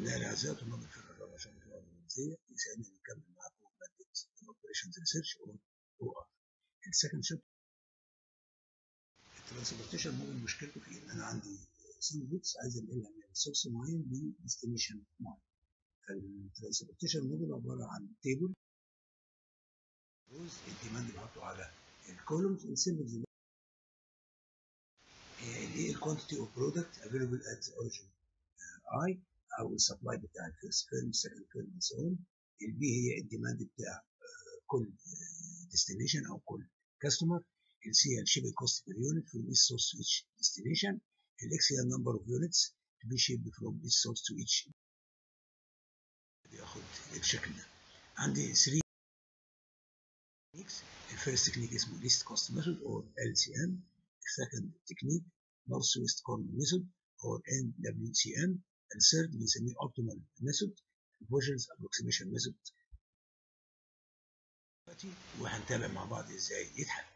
أبناء الأعزاء طلاب الفرقة الرابعة شهر الفرقة الإنجليزية يسعدني أن نكمل معاكم مادة الأوبريشنز ريسيرش أو أو آر. السكند شابتر الترانسبورتيشن موديل مشكلته في إن أنا عندي سم جودز عايز أنقلها من سورس معين لديستنيشن معين. فالترانسبورتيشن موديل عبارة عن تيبل الديماند بحطه على الكولومز السيمبلز الايه الكوانتيتي اوف برودكت افيلبل ات اوريجن اي او السبلاي بتاع الفيرست فيرم سكند فيرم سو اون البي هي الديماند بتاع كل ديستنيشن او كل كاستمر السي هي الشيبنج كوست بير يونت فروم ايش سورس تو ايتش ديستنيشن الاكس هي النمبر اوف يونتس to be shipped from each source to each بياخد الشكل ده عندي 3 techniques الفيرست تكنيك اسمه least cost method or LCM second technique northwest corner method or NWCM الثيرد بنسميه optimal method Vogel's approximation method وهنتابع مع بعض ازاي يتحل